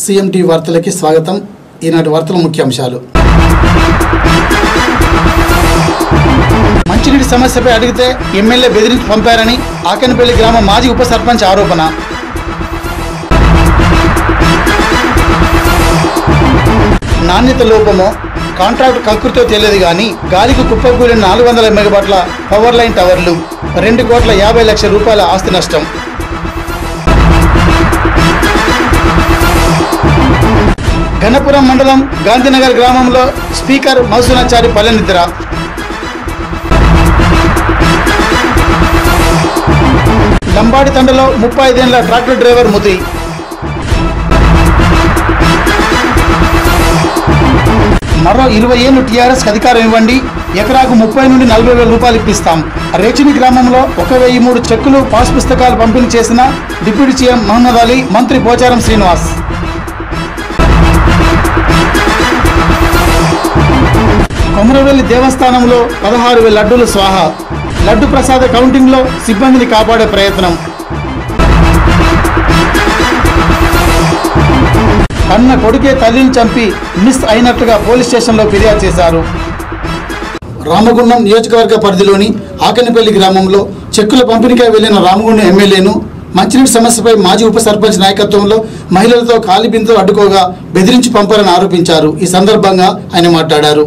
CMT వార్తలకి స్వాగతం ఈనాటి వార్తల ముఖ్యాంశాలు మంచినీటి సమస్యపై అడిగితే ఎమ్మెల్యే బెదిరించి పంపారని ఆకెనపల్లి గ్రామ మాజీ ఉప సర్పంచ్ ఆరోపణ నాణ్యత లోపమో కాంట్రాక్ట్ కక్కుర్తో తెలియదు కానీ గాలికి కుప్పకూలిన నాలుగు వందల మెగావాట్ల పవర్ లైన్ టవర్లు రెండు కోట్ల యాభై లక్షల రూపాయల ఆస్తి నష్టం ఘనపురం మండలం గాంధీనగర్ గ్రామంలో స్పీకర్ మధుసూనాచారి పల్లెనిద్ర లంబాడి తండలో ముప్పై ఐదేళ్ల ట్రాక్టర్ డ్రైవర్ మృతి మరో ఇరవై ఏళ్ళు టీఆర్ఎస్ అధికారం ఇవ్వండి ఎకరాకు ముప్పై నుండి నలభై వేల రూపాయలు ఇప్పిస్తాం రేచిని గ్రామంలో ఒక వెయ్యి మూడు చెక్కులు పాస్ పుస్తకాలు పంపిణీ చేసిన డిప్యూటీ సీఎం మహమ్మద్ అలీ మంత్రి పోచారం శ్రీనివాస్ కొమరవెల్లి దేవస్థానంలో పదహారు వేల లడ్డూలు స్వాహ లడ్డు ప్రసాద కౌంటింగ్లో సిబ్బందిని కాపాడే ప్రయత్నం అన్న కొడుకే తల్లిని చంపి మిస్ అయినట్లుగా పోలీస్ స్టేషన్లో ఫిర్యాదు చేశారు రామగుండం నియోజకవర్గ పరిధిలోని ఆకనిపల్లి గ్రామంలో చెక్కుల పంపిణీకై వెళ్లిన రామగుండం ఎమ్మెల్యేను మంచినీటి సమస్యపై మాజీ ఉప సర్పంచ్ నాయకత్వంలో మహిళలతో కాలిబింతో అడ్డుకోగా బెదిరించి పంపారని ఆరోపించారు ఈ సందర్భంగా ఆయన మాట్లాడారు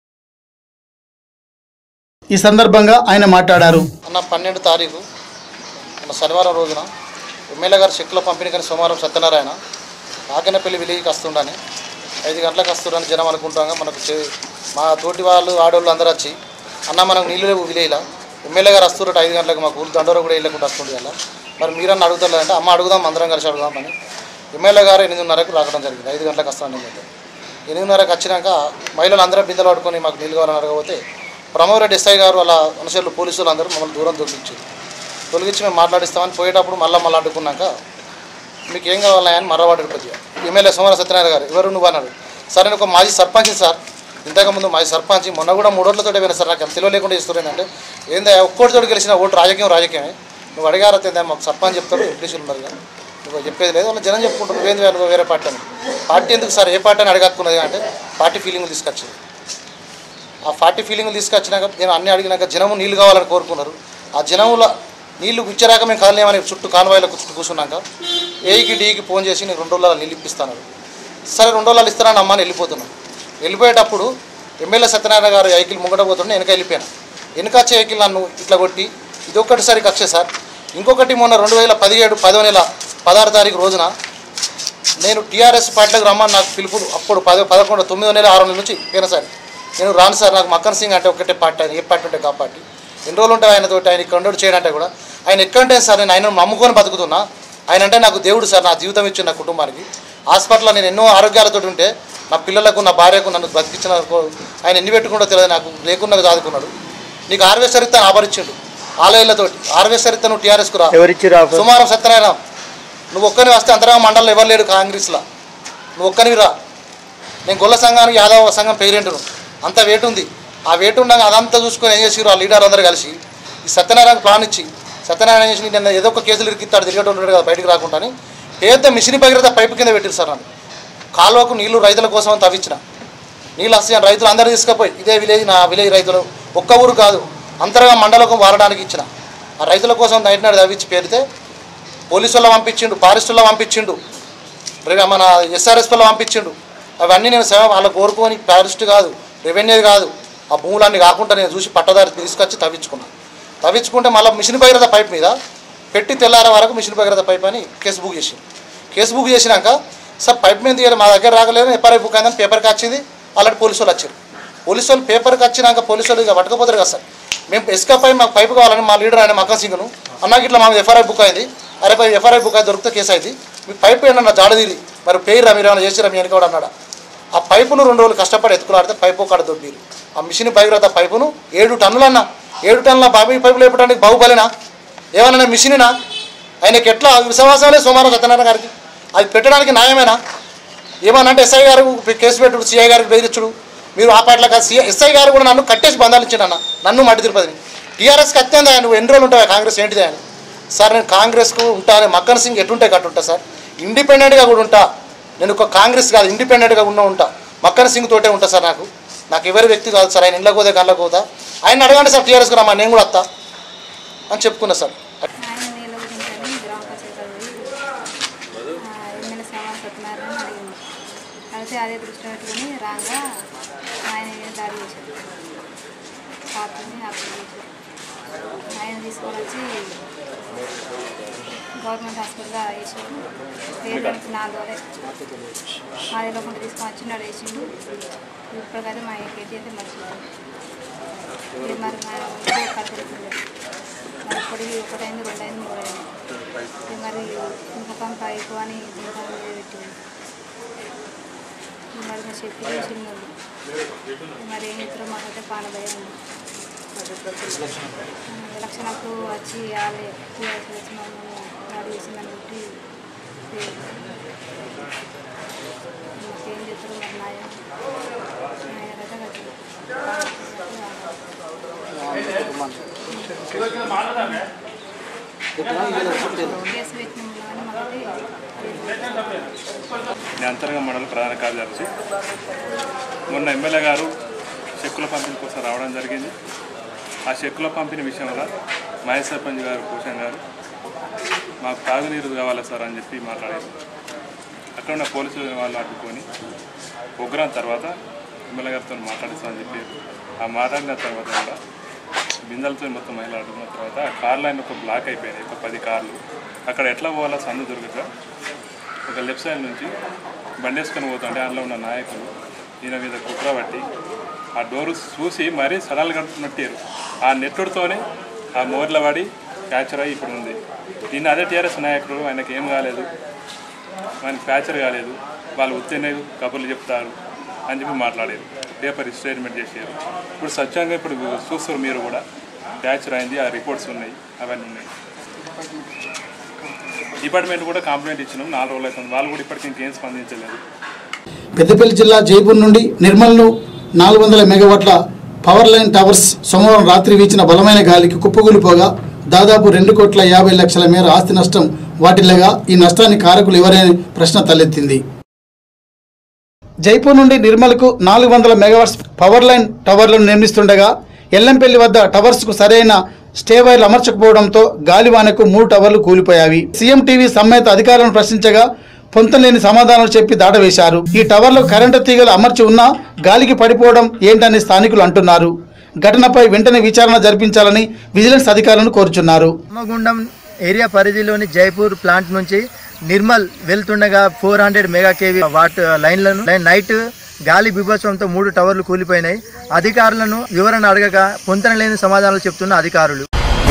ఈ సందర్భంగా ఆయన మాట్లాడారు అన్న పన్నెండు తారీఖు మన శనివారం రోజున ఎమ్మెల్యే గారు చెక్కుల పంపిణీ కానీ సోమవారం సత్యనారాయణ ఆకెనపల్లి విలేజ్కి వస్తుండని ఐదు గంటలకు వస్తుండని జనం అనుకుంటాగా మనకు చే- మా తోటి వాళ్ళు ఆడవాళ్ళు అందరూ వచ్చి అన్న మనకు నీళ్ళు లేవు విలేజ్లో ఎమ్మెల్యే గారు వస్తున్నట్టు ఐదు గంటలకు మాకు ఊరు దండోర కూడా వెళ్ళకుండా వస్తుంది అలా మరి మీరన్నా అడుగుతారంటే అమ్మ అడుగుదాం అందరం కలిసి అడుగుదామని ఎమ్మెల్యే గారు ఎనిమిదిన్నరకు రావడం జరిగింది ఐదు గంటలకు వస్తానని చెప్పి ఎనిమిదిన్నరకు వచ్చినాక మహిళలు అందరం బిందెలు పట్టుకొని మాకు నీళ్ళు కావాలని అడగకపోతే ప్రమోరెడ్డి ఎస్ఐ గారు వాళ్ళ అనుచరులు పోలీసులు అందరూ మమ్మల్ని దూరం తొలగించారు తొలగించి మేము మాట్లాడిస్తామని పోయేటప్పుడు మళ్ళీ మళ్ళీ అడ్డుకున్నాక మీకు ఏం కావాలని అని మర్రవాడు కొద్దిగా ఎమ్మెల్యే సోమవార సత్యనారాయణ గారు ఎవరు నువ్వు అన్నాడు సార్ నేను ఒక మాజీ సర్పంచ్ సార్ ఇంతకుముందు మాజీ సర్పంచ్ మొన్న కూడా మూడోట్లతో పోయినా సార్ నాకు అంత తెలివ లేకుండా చేస్తున్నాను ఏందా ఒక్కోటితో గెలిచిన ఓటు రాజకీయం రాజకీయమే నువ్వు అడిగారా ఏందా మాకు సర్పంచ్ చెప్తాడు ఇంగ్లీషులు ఉన్నారు కదా నువ్వు చెప్పేది లేదు వాళ్ళు జనం చెప్పుకుంటారు నువ్వేంది నువ్వు వేరే పార్టీ అని పార్టీ ఎందుకు సార్ ఏ పార్టీ అని అడగక్కున్నది అంటే పార్టీ ఫీలింగ్ తీసుకొచ్చింది ఆ పార్టీ ఫీలింగ్ తీసుకొచ్చినాక నేను అన్ని అడిగినాక జనము నీళ్ళు కావాలని కోరుకున్నారు ఆ జనముల నీళ్లు ఇచ్చేరాక మేము కాలనేమని చుట్టూ కాలువాయిలకు చుట్టూ కూర్చున్నాక ఏకి డీకి ఫోన్ చేసి నేను రెండు రోజుల నీళ్ళు ఇప్పిస్తాను సరే రెండు రోజులు ఇస్తానని అమ్మని వెళ్ళిపోతున్నాను వెళ్ళిపోయేటప్పుడు ఎమ్మెల్యే సత్యనారాయణ గారు వెహికల్ ముంగట పోతుంటే వెనక వెళ్ళిపోయాను వెనక వచ్చే వెహికల్ నన్ను ఇట్లా కొట్టి ఇది ఒక్కటిసారి కక్షే సార్ ఇంకొకటి మొన్న రెండు వేల పదిహేడు పదో నెల పదహారు తారీఖు రోజున నేను టీఆర్ఎస్ పార్టీలకు రమ్మని నాకు పిలుపులు అప్పుడు పద పదకొండు తొమ్మిదో నెల ఆరో నెల నుంచి పోయినసారి నేను రాను సార్ నాకు మక్కన్ సింగ్ అంటే ఒకటే పార్టీ ఆయన ఏ పార్టీ ఉంటే ఆ పార్టీ ఎన్ని రోజులు ఉంటాయి ఆయనతో ఆయన కండోడు చేయడంటే కూడా ఆయన ఎక్కడంటే సార్ నేను ఆయన నమ్ముకొని బతుకుతున్నా ఆయన అంటే నాకు దేవుడు సార్ నా జీవితం ఇచ్చిన నా కుటుంబానికి హాస్పిటల్లో నేను ఎన్నో ఆరోగ్యాలతో ఉంటే నా పిల్లలకు నా భార్యకు నన్ను బతికించిన ఆయన ఎన్ని పెట్టుకుంటో తెలియదు నాకు లేకుండా చదువుకున్నాడు నీకు ఆర్వేశ్వర్ ఇస్తాను ఆభరించిండు ఆలయాలతోటి ఆర్వేశ్వర్ ఇస్తాను టీఆర్ఎస్కు రా ఎవరిచ్చిరా సుమారం సత్యనారాయణ నువ్వు ఒక్కని వస్తే అంతరామ మండలంలో ఎవరు లేడు కాంగ్రెస్లో నువ్వు ఒక్కనివి రా నేను గొల్ల సంఘానికి యాదవ సంఘం పేరెంటును అంత వేటు ఉంది ఆ వేటు ఉండగా అదంతా చూసుకొని ఏం చేసిరు ఆ లీడర్ అందరూ కలిసి ఈ సత్యనారాయణ ప్లాన్ ఇచ్చి సత్యనారాయణ చేసి నేను ఏదో ఒక కేసులు ఇరికిస్తాడు తిరిగేటోళ్ళు ఉంటాడు కదా బయటికి రాకుండా అని పెద్ద మిషన్ భగీరథ పైపు కింద పెట్టిరు సార్ నన్ను కాలువకు నీళ్లు రైతుల కోసం అని తవ్వించిన నీళ్ళు వస్తాయని రైతులు అందరూ తీసుకుపోయి ఇదే విలేజ్ నా విలేజ్ రైతులు ఒక్క ఊరు కాదు అంతర్గా మండలకు వారడానికి ఇచ్చిన ఆ రైతుల కోసం నైట్ నాడు తవ్వించి పేరితే పోలీసు వాళ్ళు పంపించిండు ఫారెస్ట్ వాళ్ళు పంపించిండు రే- మన ఎస్ఆర్ఎస్ వాళ్ళు పంపించిండు అవన్నీ నేను సేవ వాళ్ళకు కోరుకొని ఫారెస్ట్ కాదు రెవెన్యూ కాదు ఆ భూములన్నీ కాకుండా నేను చూసి పట్టదారి తీసుకొచ్చి తవ్వించుకున్నాను తవ్వించుకుంటే మళ్ళీ మిషన్ భగీరథ పైప్ మీద పెట్టి తెల్లారే వరకు మిషన్ భగీరథ పైప్ అని కేసు బుక్ చేసి కేసు బుక్ చేసినాక సార్ పైప్ మీద తీయాలి మా దగ్గర రాగలేదు ఎఫ్ఐఆర్ బుక్ అయిందని పేపర్కి వచ్చింది అలాంటి పోలీసు వాళ్ళు వచ్చారు పోలీసు వాళ్ళు పేపర్కి వచ్చినాక పోలీసు వాళ్ళు ఇక పట్టుకపోతారు కదా సార్ మేము ఎస్కా పై మాకు పైపు కావాలని మా లీడర్ ఆయన మక్కన్ సింగ్ను అన్నాకి ఇట్లా మా ఎఫ్ఐఆర్ బుక్ అయింది అరే పై ఎఫ్ఐఆర్ బుక్ అయితే దొరికితే కేసు అయింది మీ పైపు ఏంటన్నా జాడదీరి మరి పేరురా మీరు ఏమైనా చేసిరా మీ వెనకవాడు అన్నాడు ఆ పైపును రెండు రోజులు కష్టపడి ఎత్తుకులాడితే పైపు కాడ దొబ్బీరు ఆ మిషన్ భగీరథ పైపును ఏడు టన్నులన్నా ఏడు టన్నుల బాబీ పైపు లేపడానికి బాహుబలినా ఏమన్నా మిషనినా ఆయనకి ఎట్లా విశ్వాసాలే సోమవారం సత్యనారాయణ గారికి అది పెట్టడానికి న్యాయమేనా ఏమన్నా అంటే ఎస్ఐ గారు కేసు పెట్టుడు సిఐ గారికి బెదిరించుడు మీరు ఆ పాటలో కాదు సిఐ ఎస్ఐ గారు కూడా నన్ను కట్టేసి బంధాలు ఇచ్చాడు అన్న నన్ను మట్టి తిరుపతిని టీఆర్ఎస్కి అత్యంత నువ్వు ఎన్ని రోజులు ఉంటావా కాంగ్రెస్ ఏంటిది అని సార్ నేను కాంగ్రెస్కు ఉంటాను మక్కన్ సింగ్ ఎటుంటే కట్టుంటా సార్ ఇండిపెండెంట్గా కూడా ఉంటా నేను ఒక కాంగ్రెస్ కాదు ఇండిపెండెంట్గా ఉన్న ఉంటా మక్కన్ సింగ్ తోటే ఉంటా సార్ నాకు నాకు ఎవరి వ్యక్తి కాదు సార్ ఆయన ఇంట్లో పోతే గంటలకు పోతా ఆయన అడగండి సార్ టీఆర్ఎస్కి రమ్మా నేను కూడా వస్తా అని చెప్పుకున్నా సార్ ఆయన నేను గురించి గ్రామ పంచాయతీ ఎమ్మెల్యే సమాన సత్యనారాయణ అడిగింది అయితే అదే దృష్టి పెట్టుకుని రాగా ఆయన మీద దాడి చేశారు పాత్రని అప్పుడు చేశారు ఆయన తీసుకొని వచ్చి గవర్నమెంట్ హాస్పిటల్గా వేసాడు పేరెంట్స్ నాలుగు రోజులే అది లోపల తీసుకొని వచ్చి నాడు వేసిండు ఇప్పటికైతే మా కేటీ అయితే మంచిగా ఇది మరి మా కడుతుంది మరి పొడిగి ఒకటైంది రెండైంది మూడైంది ఇది మరి ముఖం పైపు అని ముఖం మీద పెట్టింది ఇది మరి మా చెప్పి చిన్నది మరి ఏం ఇద్దరు మాకైతే పాన భయం ఉంది ఎలక్షన్కు వచ్చి వాళ్ళే టీఆర్ఎస్ వచ్చి మమ్మల్ని నాడు చేసిందని బట్టి మాకేం చెప్తారు మరి నాయ నాయనైతే కట్టింది కేసు పెట్టిన కానీ మాకైతే నేను అంతరంగ మండల ప్రధాన కార్యదర్శి మొన్న ఎమ్మెల్యే గారు చెక్కుల పంపిణీ కోసం రావడం జరిగింది ఆ చెక్కుల పంపిణీ విషయంలో మహేష్ సర్పంచ్ గారు భూషణ్ గారు మాకు తాగునీరు కావాలి సార్ అని చెప్పి మాట్లాడారు అక్కడ ఉన్న పోలీసు వాళ్ళు అడ్డుకొని ప్రోగ్రాం తర్వాత ఎమ్మెల్యే గారితో మాట్లాడిస్తామని చెప్పి ఆ మాట్లాడిన తర్వాత కూడా బిందెలతో మొత్తం మహిళలు అడ్డుకున్న తర్వాత ఆ కార్ లైన్ ఒక బ్లాక్ అయిపోయినాయి ఒక పది కార్లు అక్కడ ఎట్లా పోవాలో సందు దొరకక ఒక లెఫ్ట్ సైడ్ నుంచి బండి వేసుకొని పోతుంటే అందులో ఉన్న నాయకులు ఈయన మీద కుట్ర పట్టి ఆ డోరు చూసి మరీ సడల్ కట్టునట్టారు ఆ నెట్టుడుతోనే ఆ మోర్ల పడి క్యాచర్ అయ్యి ఇప్పుడు ఉంది నిన్న అదే టీఆర్ఎస్ నాయకుడు ఆయనకి ఏం కాలేదు ఆయనకి ఫ్యాచర్ కాలేదు వాళ్ళు ఉత్తేనే కబుర్లు చెప్తారు అని చెప్పి మాట్లాడారు పేపర్ స్టేట్మెంట్ చేశారు ఇప్పుడు సత్యంగా ఇప్పుడు చూస్తారు మీరు కూడా ఫ్యాచర్ అయింది ఆ రిపోర్ట్స్ ఉన్నాయి అవన్నీ ఉన్నాయి డిపార్ట్మెంట్ కూడా కంప్లైంట్ ఇచ్చినాం నాలుగు రోజులు అవుతుంది వాళ్ళు కూడా ఇప్పటికి ఇంకేం స్పందించలేదు పెద్దపల్లి జిల్లా జైపూర్ నుండి నిర్మల్ను నాలుగు వందల మెగావాట్ల పవర్ లైన్ టవర్స్ సోమవారం రాత్రి వీచిన బలమైన గాలికి కుప్పకూలిపోగా దాదాపు రెండు కోట్ల యాభై లక్షల మేర ఆస్తి నష్టం వాటిల్లగా ఈ నష్టానికి కారకులు ఎవరనే ప్రశ్న తలెత్తింది జైపూర్ నుండి నిర్మల్కు నాలుగు వందల మెగావాట్స్ పవర్ లైన్ టవర్లను నిర్మిస్తుండగా ఎల్లంపల్లి వద్ద టవర్స్కు సరైన స్టే వైర్లు అమర్చకపోవడంతో గాలివానకు మూడు టవర్లు కూలిపోయావి సీఎం టీవీ సమ్మేత అధికారులను ప్రశ్నించగా పొంతలేని సమాధానాలు చెప్పి దాటవేశారు ఈ టవర్లో కరెంటు తీగలు అమర్చి ఉన్నా గాలికి పడిపోవడం ఏంటని స్థానికులు అంటున్నారు ఘటనపై వెంటనే విచారణ జరిపించాలని విజిలెన్స్ అధికారులను కోరుచున్నారు రామగుండం ఏరియా పరిధిలోని జైపూర్ ప్లాంట్ నుంచి నిర్మల్ వెళ్తుండగా four hundred mega KV watt లైన్లను లైన్ నైట్ గాలి బీభత్సంతో మూడు టవర్లు కూలిపోయినాయి అధికారులను వివరణ అడగక పొంతన లేని సమాధానాలు చెప్తున్న అధికారులు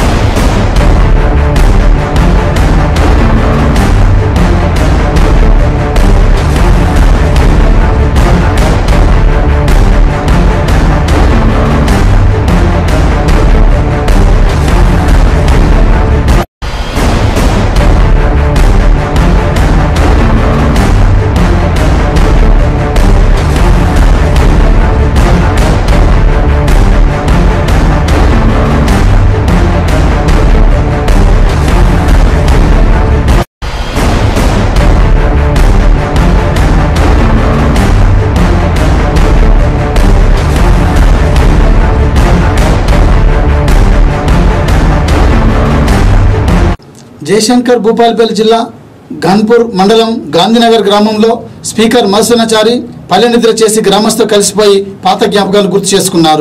జయశంకర్ భూపాలపల్లి జిల్లా ఘన్పూర్ మండలం గాంధీనగర్ గ్రామంలో స్పీకర్ మత్స్యనాచారి పల్లె నిద్ర చేసి గ్రామస్తులు కలిసిపోయి పాత జ్ఞాపకాలు గుర్తు చేసుకున్నారు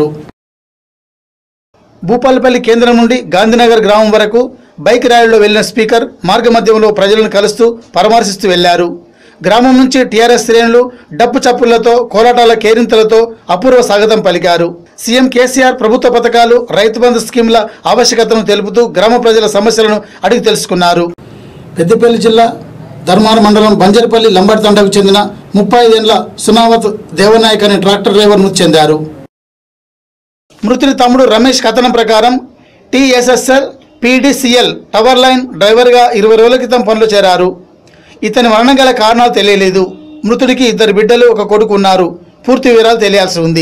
భూపాలపల్లి కేంద్రం నుండి గాంధీనగర్ గ్రామం వరకు బైక్ ర్యాలీలో వెళ్లిన స్పీకర్ మార్గ మధ్యంలో ప్రజలను కలుస్తూ పరామర్శిస్తూ వెళ్లారు గ్రామం నుంచి టీఆర్ఎస్ శ్రేణులు డప్పు చప్పులతో కోలాటాల కేరింతలతో అపూర్వ స్వాగతం పలికారు సీఎం కేసీఆర్ ప్రభుత్వ పథకాలు రైతు బంధు స్కీమ్ల ఆవశ్యకతను తెలుపుతూ గ్రామ ప్రజల సమస్యలను అడిగి తెలుసుకున్నారు పెద్దపల్లి జిల్లా ధర్మాన మండలం బంజరపల్లి లంబడి తండకు చెందిన ముప్పై ఐదేళ్ల సునావత్ దేవనాయక్ అనే ట్రాక్టర్ డ్రైవర్ మృతి చెందారు మృతుని తమ్ముడు రమేష్ కథనం ప్రకారం టీఎస్ఎస్ఎల్ పీడీసీఎల్ టవర్ లైన్ డ్రైవర్గా ఇరవై రోజుల క్రితం పనులు చేరారు ఇతని మరణం గల కారణాలు తెలియలేదు మృతుడికి ఇద్దరు బిడ్డలు ఒక కొడుకు ఉన్నారు పూర్తి వివరాలు తెలియాల్సి ఉంది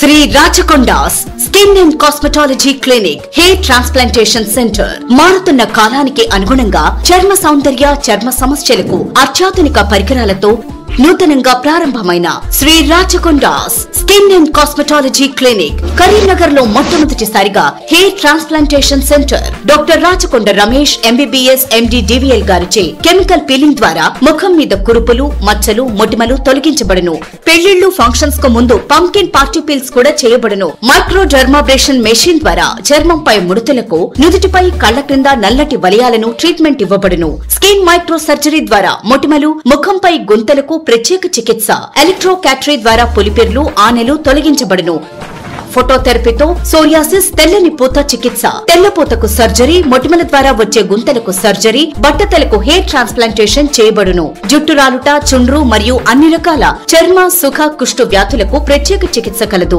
Shri Rachakondas skin and cosmetology clinic hair transplantation centre మారుతున్న కాలానికి అనుగుణంగా చర్మ సౌందర్య చర్మ సమస్యలకు అత్యాధునిక పరికరాలతో నూతనంగా ప్రారంభమైన Shri Rachakondas skin and cosmetology clinic Karimnagar లో మొట్టమొదటిసారిగా hair transplantation centre doctor Rachakonda Ramesh MBBS MD DVL గారిచే కెమికల్ పీలింగ్ ద్వారా ముఖం మీద కురుపులు మచ్చలు మొటిమలు తొలగించబడును పెళ్లిళ్లు ఫంక్షన్స్ కు ముందు పంకిన్ పార్టీ పీల్స్ కూడా చేయబడును మైక్రో డర్మాబ్రేషన్ మెషిన్ ద్వారా చర్మంపై ముడతలకు నుదుటిపై కళ్ల క్రింద నల్లటి వలయాలను ట్రీట్మెంట్ ఇవ్వబడును స్కిన్ మైక్రో సర్జరీ ద్వారా మొటిమలు ముఖంపై గుంతలకు ప్రత్యేక చికిత్స ఎలక్ట్రో క్యాటరీ ద్వారా పులిపిర్లు ఆనెలు తొలగించబడును ఫోటోథెరపీతో సోరియాసిస్ తెల్లని పూత చికిత్స తెల్లపూతకు సర్జరీ మొటిమల ద్వారా వచ్చే గుంతలకు సర్జరీ బట్టతలకు హెయిర్ ట్రాన్స్ప్లాంటేషన్ చేయబడును జుట్టు రాలుట చుండ్రు మరియు అన్ని రకాల చర్మ సుఖ కుష్టు వ్యాధులకు ప్రత్యేక చికిత్స కలదు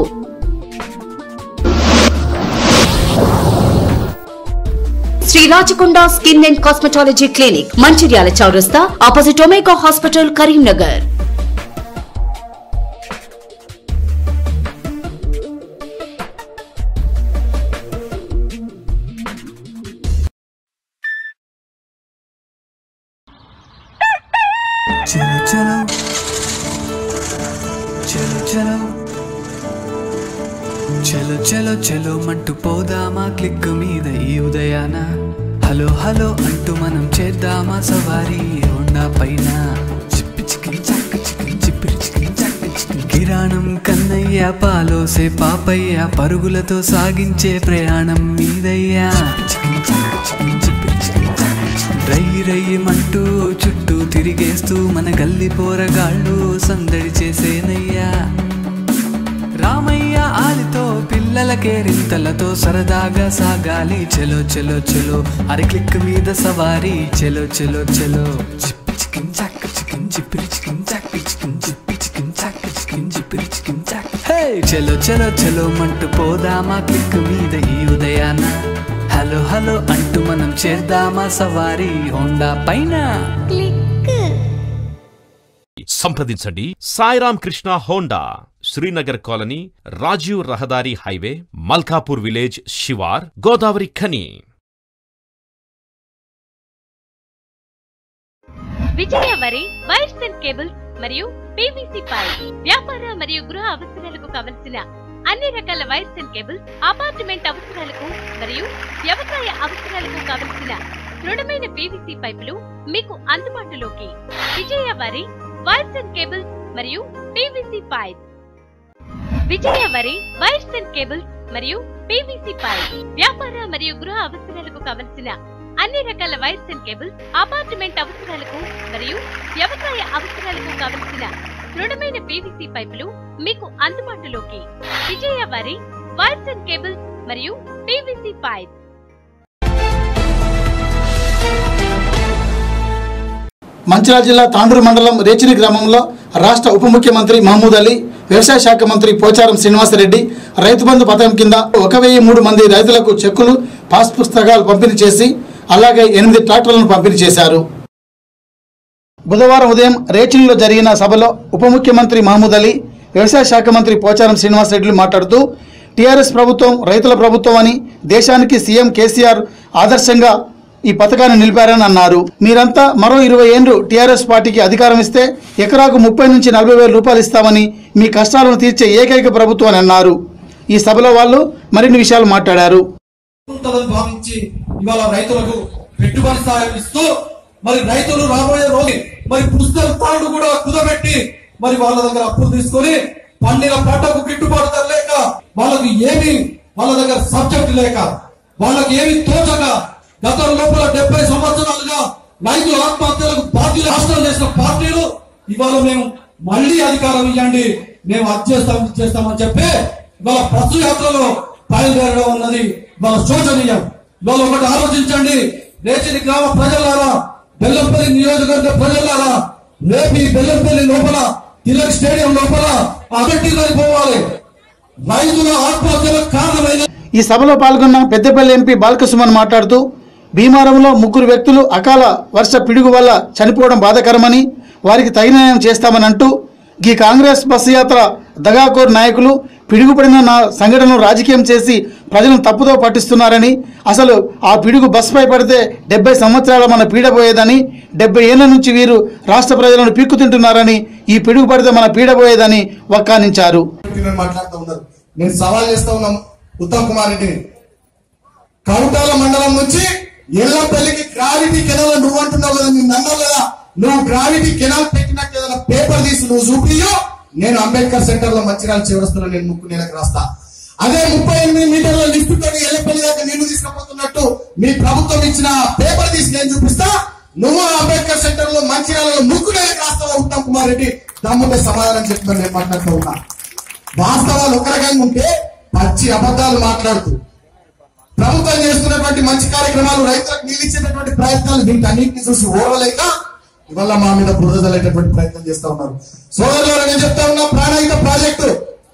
Shri Rachakonda skin and cosmetology clinic Mancherial చౌరస్తా ఆపోజిట్ ఒమేగా హాస్పిటల్ కరీంనగర్ చలో చలో చలో చలో చలో చలో చలో మంటూ పోదామా క్లిక్ మీద ఈ ఉదయాన హలో హలో అంటూ మనం చేద్దామా సవారీ హోండా పైన చిప్పి చికిన్ చక్క చికిన్ చిప్పిరి చికిన్ చక్క చికిన్ కిరాణం కన్నయ్య పాలోసే పాపయ్య పరుగులతో సాగించే ప్రయాణం మీదయ్యా చికిన్ చక్క చికిన్ చిప్పిరి చికిన్ చక్క చికిన్ రై రయ్యమంటూ చుట్టూ తిరిగేస్తూ మన గల్లి పోరగాళ్ళు సందడి చేసేనయ్యా రామయ్య ఆలితో పిల్లలకే రింతలతో సరదాగా సాగాలి చెలో చెలో చెలో అరి క్లిక్ మీద సవారీ చెలో చెలో చెలో చిప్పి చికిన్ చాక్ చికిన్ చిప్పిరి చికిన్ చాక్ చికిన్ చిప్పి చికిన్ చాక్ చికిన్ చిప్పిరి చికిన్ చాక్ హే చెలో చెలో చెలో మంటూ పోదామా క్లిక్ మీద ఈ ఉదయాన హలో హలో అంటూ మనం చేద్దామా సవారీ హోండా పైన సంప్రదించండి సాయిరామ్ కృష్ణ హోండా శ్రీనగర్ కాలనీ రాజీవ్ రహదారి హైవే మల్కాపూర్ విలేజ్ శివార్ గోదావరి ఖని విజయ వరి వైర్స్ అండ్ కేబుల్స్ మరియు పీవీసీ పైప్ వ్యాపార మరియు గృహ అవసరాలకు కావలసిన అన్ని రకాల వైర్స్ అండ్ కేబుల్స్ అపార్ట్మెంట్ అవసరాలకు మరియు వ్యవసాయ అవసరాలకు కావలసిన దృఢమైన పీవీసీ పైపులు మీకు అందుబాటులోకి విజయ వరి వైర్స్ అండ్ కేబుల్స్ మరియు పీవీసీ పైప్ విజయ వరి వైర్స్ అండ్ కేబుల్స్ మరియు పీవీసీ పైప్ వ్యాపార మరియు గృహ అవసరాలకు కావలసిన అన్ని రకాల వైర్స్ అండ్ కేబుల్స్ అపార్ట్మెంట్ అవసరాలకు మరియు వ్యవసాయ అవసరాలకు కావలసిన దృఢమైన పీవీసీ పైపులు మీకు అందుబాటులోకి విజయ వారి వైర్స్ అండ్ కేబుల్స్ మరియు పీవీసీ పైప్ మంచిర్యాల జిల్లా తాండూరు మండలం రేచిని గ్రామంలో రాష్ట్ర ఉప ముఖ్యమంత్రి మహమూద్ అలీ వ్యవసాయ శాఖ మంత్రి పోచారం శ్రీనివాసరెడ్డి రైతు బంధు పథకం కింద ఒక వెయ్యి మూడు మంది రైతులకు చెక్కులు పాస్ పుస్తకాలు పంపిణీ చేసి అలాగే ఎనిమిది ట్రాక్టర్లను పంపిణీ చేశారు బుధవారం ఉదయం రేచినిలో జరిగిన సభలో ఉప ముఖ్యమంత్రి మహమూద్ అలీ వ్యవసాయ శాఖ మంత్రి పోచారం శ్రీనివాసరెడ్డి మాట్లాడుతూ టీఆర్ఎస్ ప్రభుత్వం రైతుల ప్రభుత్వం అని దేశానికి సీఎం కేసీఆర్ ఆదర్శంగా ఈ పథకాన్ని నిలిపారని అన్నారు మీరంతా మరో ఇరవై ఏళ్ళు టీఆర్ఎస్ పార్టీకి అధికారం ఇస్తే ఎకరాకు ముప్పై నుంచి నలభై వేల రూపాయలు ఇస్తామని మీ కష్టాలను తీర్చే ఏకైక ప్రభుత్వం అని అన్నారు ఈ సభలో వాళ్ళు మరిన్ని విషయాలు మాట్లాడారు ఉంటుందని భావించి ఇవాళ రైతులకు పెట్టుబడి సాయం ఇస్తూ మరి రైతులు రాబోయే రోజు మరి పుస్తక తాడు కూడా కుదబెట్టి మరి వాళ్ళ దగ్గర అప్పులు తీసుకొని పండిన పంటకు గిట్టుబాటు ధర లేక వాళ్ళకి ఏమి వాళ్ళ దగ్గర సబ్జెక్ట్ లేక వాళ్ళకి ఏమి తోచక గత లోపల డెబ్బై సంవత్సరాలుగా రైతుల ఆత్మహత్యలకు పార్టీలు రాష్ట్రం చేసిన పార్టీలు ఇవాళ మేము మళ్ళీ అధికారం ఇవ్వండి మేము అది చేస్తాం ఇది చేస్తామని చెప్పి ఇవాళ బస్సు యాత్రలో బయలుదేరడం ఉన్నది ఇవాళ శోచనీయం ఇవాళ ఒకటి ఆలోచించండి రేచిని గ్రామ ప్రజలారా బెల్లంపల్లి నియోజకవర్గ ప్రజలారా రేపు ఈ బెల్లంపల్లి లోపల తిలక్ స్టేడియం లోపల అగట్టి పోవాలి రైతుల ఆత్మహత్యలకు కారణమైన ఈ సభలో పాల్గొన్న పెద్దపల్లి ఎంపీ బాలకృష్ణన్ మాట్లాడుతూ భీమారంలో ముగ్గురు వ్యక్తులు అకాల వర్ష పిడుగు వల్ల చనిపోవడం బాధాకరమని వారికి తగిన న్యాయం చేస్తామని అంటూ ఈ కాంగ్రెస్ బస్సు యాత్ర దగాకోర్ నాయకులు పిడుగుపడిన నా సంఘటనను రాజకీయం చేసి ప్రజలను తప్పుదో పట్టిస్తున్నారని అసలు ఆ పిడుగు బస్పై పడితే డెబ్బై సంవత్సరాల మన పీడ పోయేదని డెబ్బై ఏళ్ల నుంచి వీరు రాష్ట్ర ప్రజలను పీక్కు తింటున్నారని ఈ పిడుగు పడితే మన పీడ పోయేదని వక్కానించారు నేను మాట్లాడుతూ ఉన్నారు నేను సవాల్ చేస్తా ఉన్నాం ఉత్తమ్ కుమార్ రెడ్డిని కౌటాల మండలం నుంచి ఎల్లంపల్లికి గ్రావిటీ కెనాల్ నువ్వు అంటున్నావు కదా నేను అన్నావు కదా నువ్వు గ్రావిటీ కెనాల్ పెట్టినట్టు ఏదైనా పేపర్ తీసి నువ్వు చూపియో నేను అంబేద్కర్ సెంటర్ లో మంచిర్యాల చివరస్తులో నేను ముక్కు నీళ్ళకి రాస్తా అదే ముప్పై ఎనిమిది మీటర్ల లిఫ్ట్ తోటి ఎల్లంపల్లి దాకా నీళ్లు తీసుకుపోతున్నట్టు మీ ప్రభుత్వం ఇచ్చిన పేపర్ తీసి నేను చూపిస్తా నువ్వు అంబేద్కర్ సెంటర్ లో మంచిర్యాలలో ముక్కు నీళ్ళకి రాస్తావా ఉత్తమ్ కుమార్ రెడ్డి దమ్ముంటే సమాధానం చెప్తాను నేను మాట్లాడుతూ ఉన్నా వాస్తవాలు ఒక రకంగా ఉంటే పచ్చి అబద్ధాలు మాట్లాడుతూ ప్రభుత్వం చేస్తున్నటువంటి మంచి కార్యక్రమాలు రైతులకు నిలిచేటటువంటి ప్రయత్నాలు వీటన్నింటినీ చూసి ఓర్వలేక ఇవాళ మా మీద బురద చల్లేటటువంటి ప్రయత్నం చేస్తా ఉన్నారు సోదరులు నేను చెప్తా ఉన్నా ప్రాణహిత ప్రాజెక్టు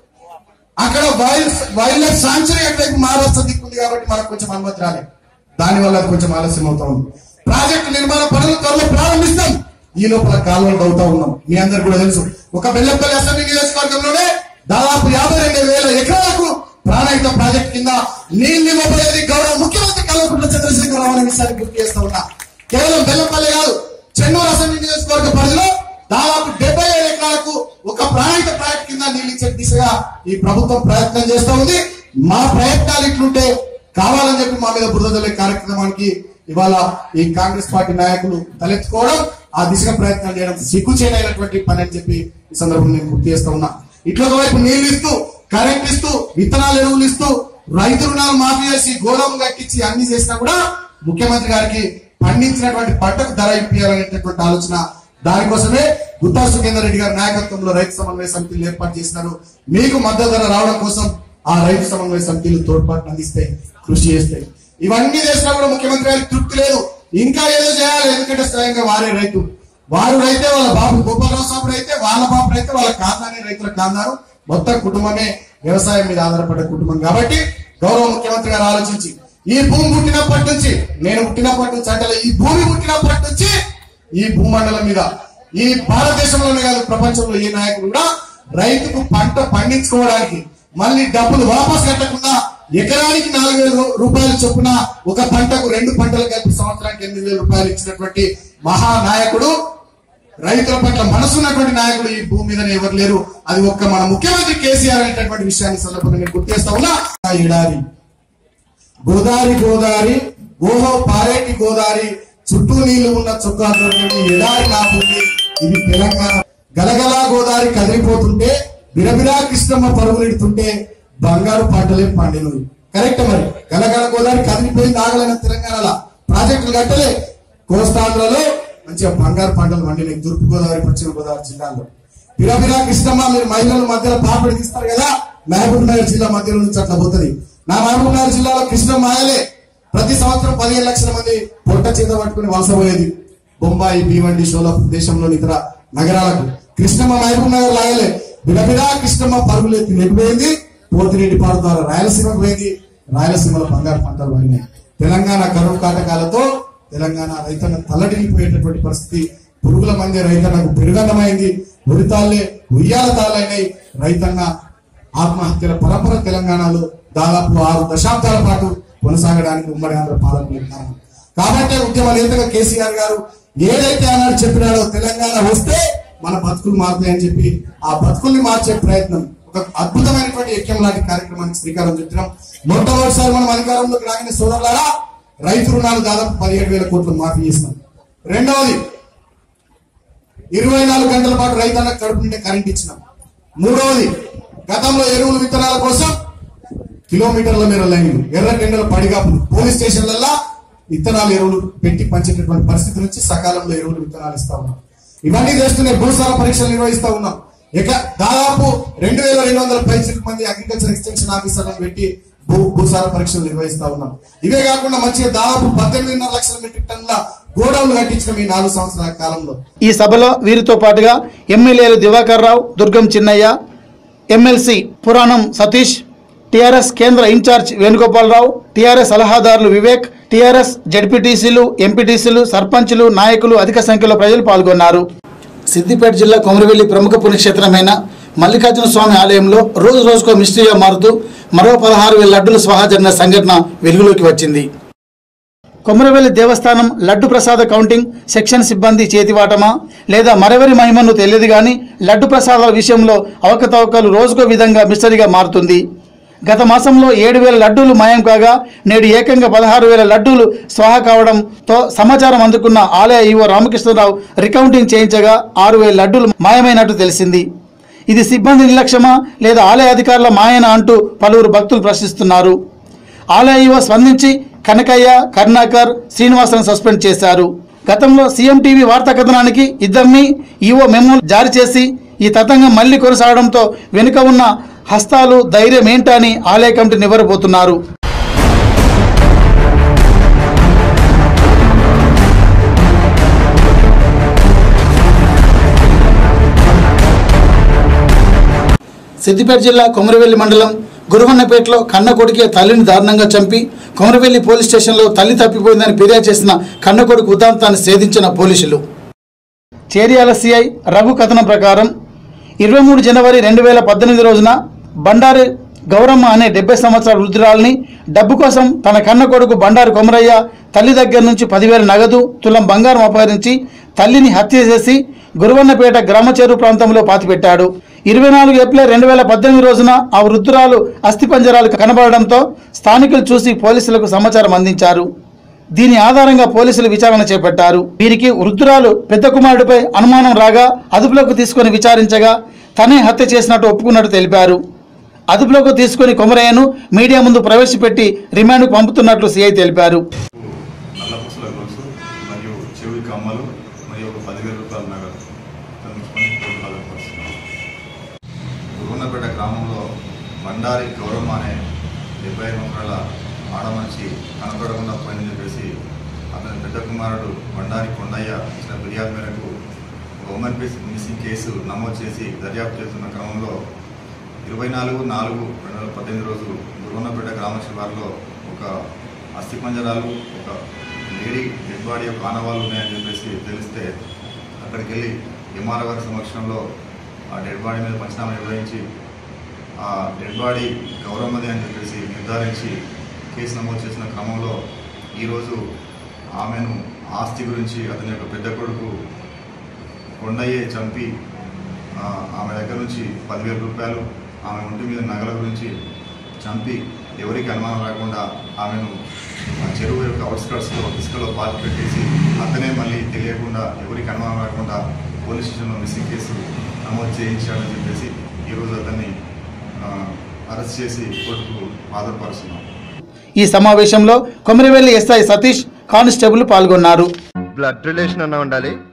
అక్కడ వైల్డ్ వైల్డ్ లైఫ్ సాంచురీ అటువైపు మహారాష్ట్ర దిక్కుంది కాబట్టి మనకు కొంచెం అనుమతి రాలేదు దానివల్ల అది కొంచెం ఆలస్యం అవుతా ఉంది ప్రాజెక్టు నిర్మాణ పనులు త్వరలో ప్రారంభిస్తాం ఈ లోపల కాలువలు అవుతా ఉన్నాం మీ అందరు కూడా తెలుసు ఒక బెల్లంపల్లి అసెంబ్లీ నియోజకవర్గంలోనే దాదాపు యాభై రెండు వేల ఎకరాలకు ప్రాణహిత ప్రాజెక్ట్ కింద నీళ్లు ఇవ్వబోయేది గౌరవ ముఖ్యమంత్రి కల్వకుంట్ల చంద్రశేఖరరావు అనే విషయాన్ని గుర్తు చేస్తా ఉన్నా కేవలం బెల్లంపల్లి కాదు చెన్నూరు అసెంబ్లీ నియోజకవర్గ పరిధిలో దాదాపు డెబ్బై ఏడు ఎకరాలకు ఒక ప్రాణహిత ప్రాజెక్ట్ కింద నీళ్ళు ఇచ్చే దిశగా ఈ ప్రభుత్వం ప్రయత్నం చేస్తా ఉంది మా ప్రయత్నాలు ఇట్లుంటే కావాలని చెప్పి మా మీద బురద జల్లే కార్యక్రమానికి ఇవాళ ఈ కాంగ్రెస్ పార్టీ నాయకులు తలెత్తుకోవడం ఆ దిశగా ప్రయత్నం చేయడం సిగ్గు చేయనటువంటి పని అని చెప్పి ఈ సందర్భంగా నేను గుర్తు చేస్తా ఉన్నా ఇట్లా ఒకవైపు నీళ్లు ఇస్తూ కరెంట్ ఇస్తూ విత్తనాలు ఎరువులు ఇస్తూ రైతు రుణాలు మాఫీ చేసి గోదాము కట్టించి అన్ని చేసినా కూడా ముఖ్యమంత్రి గారికి పండించినటువంటి పంటకు ధర ఇప్పించాలనేటటువంటి ఆలోచన దానికోసమే గుత్తా సుఖేందర్ రెడ్డి గారి నాయకత్వంలో రైతు సమన్వయ సమితిని ఏర్పాటు చేసినారు మీకు మద్దతు ధర రావడం కోసం ఆ రైతు సమన్వయ సమితిలు తోడ్పాటును అందిస్తాయి కృషి చేస్తాయి ఇవన్నీ చేసినా కూడా ముఖ్యమంత్రి గారికి తృప్తి లేదు ఇంకా ఏదో చేయాలి ఎందుకంటే స్వయంగా వారే రైతు వారు రైతే వాళ్ళ బాబు గోపాలరావు సాబు రైతే వాళ్ళ బాబు రైతే వాళ్ళ కాందానే రైతుల కాందారు మొత్తం కుటుంబమే వ్యవసాయం మీద ఆధారపడ్డ కుటుంబం కాబట్టి గౌరవ ముఖ్యమంత్రి గారు ఆలోచించి ఈ భూమి పుట్టినప్పటి నుంచి నేను పుట్టినప్పటి నుంచి అంటే ఈ భూమి పుట్టినప్పటి నుంచి ఈ భూమండలం మీద ఈ భారతదేశంలోనే కాదు ప్రపంచంలో ఏ నాయకుడు కూడా రైతుకు పంట పండించుకోవడానికి మళ్ళీ డబ్బులు వాపస్ కట్టకుండా ఎకరానికి నాలుగు వేల రూ- రూపాయలు చొప్పున ఒక పంటకు రెండు పంటలు కలిపి సంవత్సరానికి ఎనిమిది వేల రూపాయలు ఇచ్చినటువంటి మహానాయకుడు రైతుల పట్ల మనసున్నటువంటి నాయకుడు ఈ భూమి మీద ఎవరు లేరు అది ఒక్క మన ముఖ్యమంత్రి కేసీఆర్ అనేటటువంటి విషయాన్ని సందర్భంగా నేను గుర్తు చేస్తా ఉన్నా ఆ ఏడాది గోదావరి గోదావరి ఓహో పారేటి గోదావరి చుట్టూ నీళ్లు ఉన్న చుక్కాతో ఎడారి నా భూమి ఇది తెలంగాణ గలగలా గోదావరి కదిలిపోతుంటే బిరబిరా కృష్ణమ్మ పరుగులెడుతుంటే బంగారు పంటలే పండినవి కరెక్ట్ మరి గలగల గోదావరి కదిలిపోయింది ఆగలైన తెలంగాణలో ప్రాజెక్టులు కట్టలే కోస్తాంధ్రలో మంచిగా బంగారు పంటలు పండినాయి తూర్పు గోదావరి పశ్చిమ గోదావరి జిల్లాలో బిరబిరా కృష్ణమ్మ మీరు మహిళల మధ్యలో పాపడి తీస్తారు కదా మహబూబ్ నగర్ జిల్లా మధ్యలో నుంచి అట్లా పోతుంది నా మహబూబ్ నగర్ జిల్లాలో కృష్ణమ్మ ఆయలే ప్రతి సంవత్సరం పదిహేను లక్షల మంది పొట్ట చేత పట్టుకుని వలస పోయేది బొంబాయి భీవండి షోలాపూర్ దేశంలోని ఇతర నగరాలకు కృష్ణమ్మ మహబూబ్ నగర్ లాగలే బిడబిడా కృష్ణమ్మ పరుగులెత్తి నెట్టిపోయింది పోతిరెడ్డి పాడు ద్వారా రాయలసీమకు పోయింది రాయలసీమలో బంగారు పంటలు పడినాయి తెలంగాణ కరువు కాటకాలతో తెలంగాణ రైతన్న తల్లడిల్లిపోయేటటువంటి పరిస్థితి పురుగుల మంది రైతన్నకు పెరుగన్నమైంది ఉరితాళ్ళే ఉయ్యాల తాళ్ళైనాయి రైతన్న ఆత్మహత్యల పరంపర తెలంగాణలో దాదాపు ఆరు దశాబ్దాల పాటు కొనసాగడానికి ఉమ్మడి ఆంధ్ర పాలకులు కారణం కాబట్టి ఉద్యమ నేతగా కేసీఆర్ గారు ఏదైతే ఆనాడు చెప్పినాడో తెలంగాణ వస్తే మన బతుకులు మారుతాయని చెప్పి ఆ బతుకుల్ని మార్చే ప్రయత్నం ఒక అద్భుతమైనటువంటి యజ్ఞం లాంటి కార్యక్రమానికి శ్రీకారం చుట్టినాం మొట్టమొదటిసారి మనం అధికారంలోకి రాగానే సోదరులారా రైతు రుణాలు దాదాపు పదిహేడు వేల కోట్లు మాఫీ చేసినాం రెండవది ఇరవై నాలుగు గంటల పాటు రైతన్నకు కడుపు నిండే కరెంట్ ఇచ్చినాం మూడవది గతంలో ఎరువులు విత్తనాల కోసం కిలోమీటర్ల మేర లైన్లు ఎర్ర టెండల పడిగాపులు పోలీస్ స్టేషన్లల్లో విత్తనాలు ఎరువులు పెట్టి పంచేటటువంటి పరిస్థితి నుంచి సకాలంలో ఎరువులు విత్తనాలు ఇస్తా ఉన్నాం ఇవన్నీ చేస్తూనే భూసార పరీక్షలు నిర్వహిస్తా ఉన్నాం ఇక దాదాపు రెండు వేల రెండు వందల పైసలకు మంది అగ్రికల్చర్ ఎక్స్టెన్షన్ ఆఫీసర్లను పెట్టి భూ భూసార పరీక్షలు నిర్వహిస్తా ఉన్నాం ఇవే కాకుండా మంచిగా దాదాపు పద్దెనిమిదిన్నర లక్షల మెట్రిక్ టన్నుల గోడౌన్లు కట్టించిన ఈ నాలుగు సంవత్సరాల కాలంలో ఈ సభలో వీరితో పాటుగా ఎమ్మెల్యేలు దివాకర్ రావు దుర్గం చిన్నయ్య ఎమ్మెల్సీ పురాణం సతీష్ టీఆర్ఎస్ కేంద్ర ఇన్ఛార్జ్ వేణుగోపాలరావు టీఆర్ఎస్ సలహాదారులు వివేక్ టీఆర్ఎస్ జడ్పీటీసీలు ఎంపీటీసీలు సర్పంచులు నాయకులు అధిక సంఖ్యలో ప్రజలు పాల్గొన్నారు సిద్దిపేట జిల్లా కొమరవెల్లి ప్రముఖ పుణ్యక్షేత్రమైన మల్లికార్జున స్వామి ఆలయంలో రోజు రోజుకో మిస్టరీగా మారుతూ మరో పదహారు వేల లడ్డులు స్వాహా జరిగిన సంఘటన వెలుగులోకి వచ్చింది కొమరవెల్లి దేవస్థానం లడ్డు ప్రసాద కౌంటింగ్ సెక్షన్ సిబ్బంది చేతివాటమా లేదా మరెవరి మహిమను తెలియదు కానీ లడ్డు ప్రసాదాల విషయంలో అవకతవకలు రోజుకో విధంగా మిస్టరీగా మారుతుంది గత మాసంలో ఏడు వేల లడ్డూలు మాయం కాగా నేడు ఏకంగా పదహారు వేల లడ్డూలు స్వాహ కావడంతో సమాచారం అందుకున్న ఆలయ ఈవో రామకృష్ణరావు రికౌంటింగ్ చేయించగా ఆరు వేల లడ్డూలు మాయమైనట్టు తెలిసింది ఇది సిబ్బంది నిర్లక్ష్యమా లేదా ఆలయ అధికారుల మాయన అంటూ పలువురు భక్తులు ప్రశ్నిస్తున్నారు ఆలయ ఈవో స్పందించి కనకయ్య కరుణాకర్ శ్రీనివాసన్ సస్పెండ్ చేశారు గతంలో సీఎం టీవీ వార్తా కథనానికి ఇద్దరిని ఈవో మెమో జారీ చేసి ఈ తతంగం మళ్లీ కొనసాగడంతో వెనుక ఉన్న హస్తాలు ధైర్యం ఏంటా అని ఆలయ కమిటీ నివ్వరబోతున్నారు సిద్దిపేట జిల్లా కొమరవెల్లి మండలం గురువన్నపేటలో కన్న కొడుకే తల్లిని దారుణంగా చంపి కొమరవెల్లి పోలీస్ స్టేషన్లో తల్లి తప్పిపోయిందని ఫిర్యాదు చేసిన కన్న కొడుకు ఉదాంతాన్ని ఛేదించిన పోలీసులు చేరియాల సిఐ రఘు కథనం ప్రకారం ఇరవై మూడు జనవరి రెండు వేల పద్దెనిమిది రోజున బండారు గౌరమ్మ అనే డెబ్బై సంవత్సరాల వృద్ధురాలిని డబ్బు కోసం తన కన్న కొడుకు బండారు కొమరయ్య తల్లి దగ్గర నుంచి పదివేల నగదు తులం బంగారం అపహరించి తల్లిని హత్య చేసి గురువన్నపేట గ్రామ చెరువు ప్రాంతంలో పాతిపెట్టాడు ఇరవై నాలుగు ఏప్రిల్ రెండు వేల పద్దెనిమిది రోజున ఆ వృద్ధురాలు అస్థిపంజరాలు కనబడడంతో స్థానికులు చూసి పోలీసులకు సమాచారం అందించారు దీని ఆధారంగా పోలీసులు విచారణ చేపట్టారు వీరికి వృద్ధురాలు పెద్ద కుమారుడిపై అనుమానం రాగా అదుపులోకి తీసుకొని విచారించగా తనే హత్య చేసినట్టు ఒప్పుకున్నట్టు తెలిపారు అదుపులోకి తీసుకొని కొమరయ్యను మీడియా ముందు ప్రవేశపెట్టి రిమాండ్కు పంపుతున్నట్లు సీఐ తెలిపారు నల్ల పుసల గొలుసు మరియు చెవి కమ్మలు మరియు ఒక పదివేల రూపాయల నగదు కనుక్కొని కోర్టు హాజరుపరుస్తున్నాం గురువన్నపేట గ్రామంలో బండారి గౌరమ్మ అనే డెబ్బై ఐదు సంవత్సరాల ఆడమనిషి కనపడకుండా పోయిందని చెప్పేసి అతని పెద్ద కుమారుడు బండారి కొండయ్య ఇచ్చిన ఫిర్యాదు మేరకు ఒక ఉమెన్ పీస్ మిస్సింగ్ కేసు నమోదు చేసి దర్యాప్తు చేస్తున్న క్రమంలో ఇరవై నాలుగు నాలుగు రెండు వేల పద్దెనిమిది రోజు గురువన్నపేట గ్రామ శివారులో ఒక అస్థిపంజరాలు ఒక లేడీ డెడ్ బాడీ యొక్క ఆనవాళ్ళు ఉన్నాయని చెప్పేసి తెలిస్తే అక్కడికి వెళ్ళి ఎంఆర్ఓ గారి సమక్షంలో ఆ డెడ్ బాడీ మీద పంచనామా నిర్వహించి ఆ డెడ్ బాడీ గౌరమ్మది అని చెప్పేసి నిర్ధారించి కేసు నమోదు చేసిన క్రమంలో ఈరోజు ఆమెను ఆస్తి గురించి అతని యొక్క పెద్ద కొడుకు కొండయ్యే చంపి ఆ, ఆమె దగ్గర నుంచి పదివేల రూపాయలు ఆమె ఒంటి మీద నగల గురించి చంపి ఎవరికి అనుమానం రాకుండా ఆమెను ఆ చెరువు యొక్క అవుట్స్కట్స్లో ఇసుకలో పాతి పెట్టేసి అతనే మళ్ళీ తెలియకుండా ఎవరికి అనుమానం రాకుండా పోలీస్ స్టేషన్లో మిస్సింగ్ కేసు నమోదు చేయించాడని చెప్పేసి ఈరోజు అతన్ని ఆ, అరెస్ట్ చేసి కోర్టుకు హాజరుపరుస్తున్నాం ఈ సమావేశంలో కొమరవెల్లి ఎస్ఐ సతీష్ కానిస్టేబుల్ పాల్గొన్నారు బ్లడ్ రిలేషన్ అన్న ఉండాలి